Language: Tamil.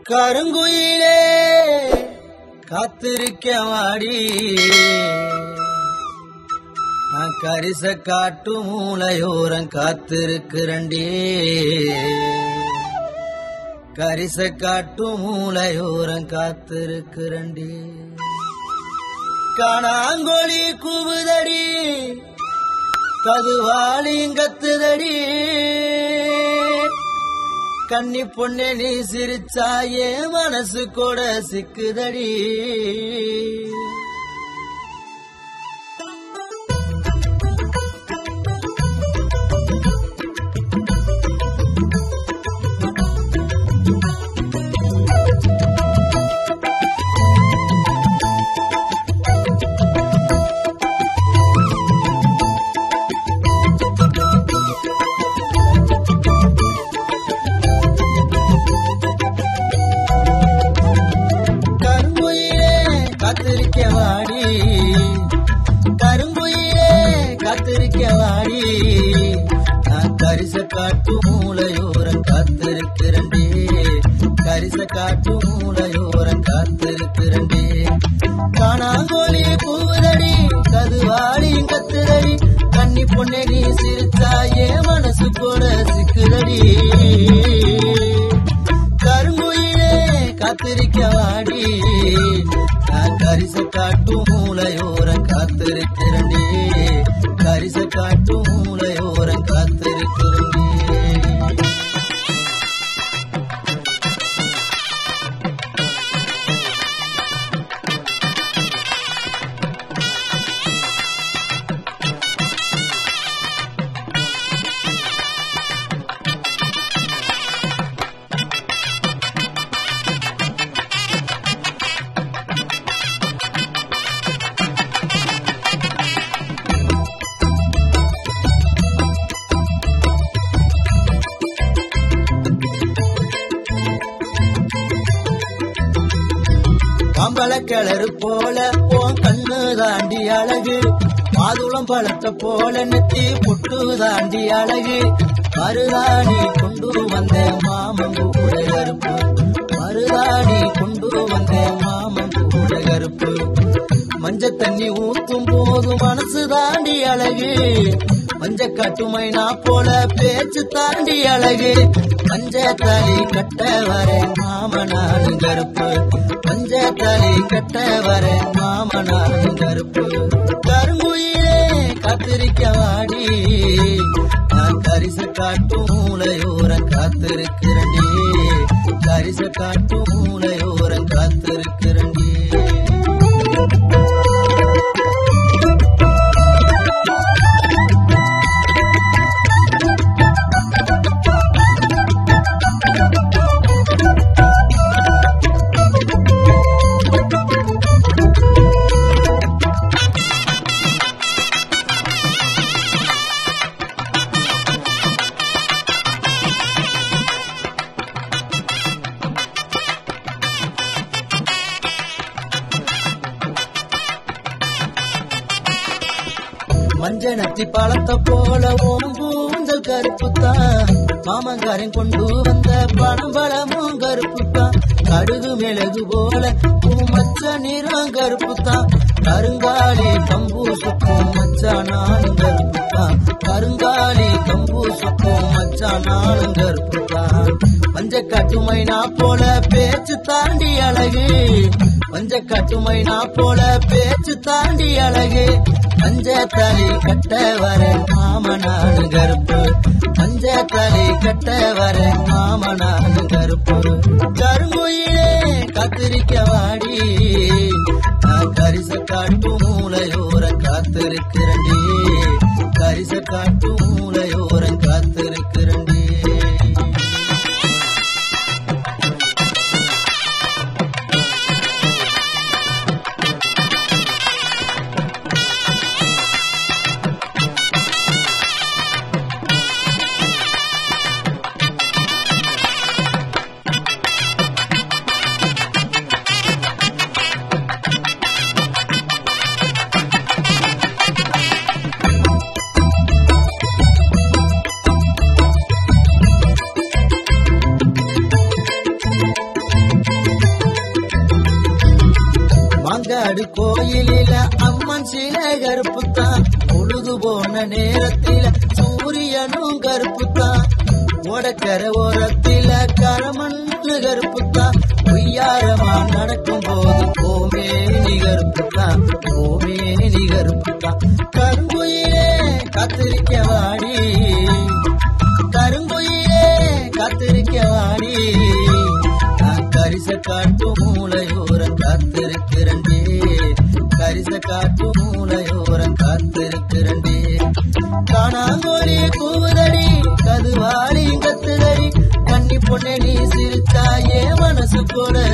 கருங்குயிலே காத்திருக்க வாடி நான் கரிச காட்டு மூளையோரம் காத்திருக்கிறண்டே கரிச காட்டு மூளையோரம் காத்திருக்கிறண்டே காணாங்கோழி கூவுதடி கதுவாளியும் கத்துதடி கன்னி பொண்ணே நீ சிரிச்சாயே மனசு கூட சிக்குதடி கருங்குயிலே காத்திருக்க வாடி கருங்குயிலே காத்திருக்க வாடி நான் கரிச காட்டு மூளையோரம் காத்திருக்கிறண்டே கரிச காட்டு மூளையோரம் காத்திருக்கிறண்டே காணாங்கோழி பூவுதடி கதுவாளியும் கத்துதடி கன்னி பொண்ணே நீ சிரிச்சாயே மனசு கூட சிக்குதடி கருங்குயிலே காத்திருக்க வாடி நான் கரிச காட்டு மூளையோரம் காத்திருக்கிறண்டே கரிச காட்டு மூளையோரம் காத்திருக்கிறண்டே மாம்பழ கிளறு போல உன் கண்ணு தாண்டி அழகு மாதுளம் பழத்தை போல நெத்தி புட்டு தாண்டி அழகு மருதாணி கொண்டு வந்த மாமன் கூட கருப்பு மருதாணி கொண்டு வந்த மாமன் கூட கருப்பு மஞ்ச தண்ணி ஊத்தும் போது மனசு தாண்டி அழகு மஞ்ச கட்டுமைனா போல பேச்சு தாண்டி அழகு மஞ்ச தலி கட்ட வர மாமனானு கருப்பு மஞ்ச தலி கட்ட வர மாமனானு கருப்பு கருங்குயிலே காத்திருக்க வாடி நான் கரிச காட்டு மூளையோரம் காத்திருக்கிறண்டே கரிச காட்டு மூளையோரம் காத்திருக்கிறண்டே மஞ்ச நத்தி பழத்தை போல ஓம்பூஞ்சல் கருப்புத்தான் மாமங்காரன் கொண்டு வந்த பணம் பழமும் கருப்புத்தான் கடுகு மிளகு போல பூமச்ச நிறம் கருப்புத்தான் கருங்காலி கம்பு சுக்கும் மச்சா நானும் கருப்புத்தான் கருங்காலி கம்பு சுக்கும் மச்சா நானும் கருப்புத்தான் மஞ்ச கட்டுமைனா போல பேச்சு தாண்டி அழகு மஞ்ச கட்டுமைனா போல பேச்சு தாண்டி அழகு மஞ்ச தலி கட்ட வர மாமனானு கருப்பு மஞ்ச தலி கட்ட வர மாமனானு கருப்பு கருங்குயிலே காத்திருக்க வாடி நான் கரிச காட்டு மூளையோரம் காத்திருக்கிறண்டே கரிச காட்டு மூளையோரம் காத்திருக்கிறண்டே காடு கோயிலில அம்மன் சில கருப்புத்தான் பொழுது போன நேரத்தில சூரியனும் கருப்புத்தான் ஓடக்கர ஓரத்தில கரமண்ணு கருப்புத்தான் பொய்யாரமா நடக்கும் போது ஓமே நிகருப்புத்தான் ஓமே நிகருப்புத்தான் கருங்குயிலே காத்திருக்க வாடி கருங்குயிலே காத்திருக்க வாடி நான் கரிச காட்டு மூளையோரம் காத்திருக்கிறண்டே கரிச காட்டு மூளையோரம் காத்திருக்கிறண்டே காணாங்கோழி கூவுதடி கதுவாளி கத்துதடி கண்ணி பொண்ணே நீ சிரிச்சாயே மனசு கூட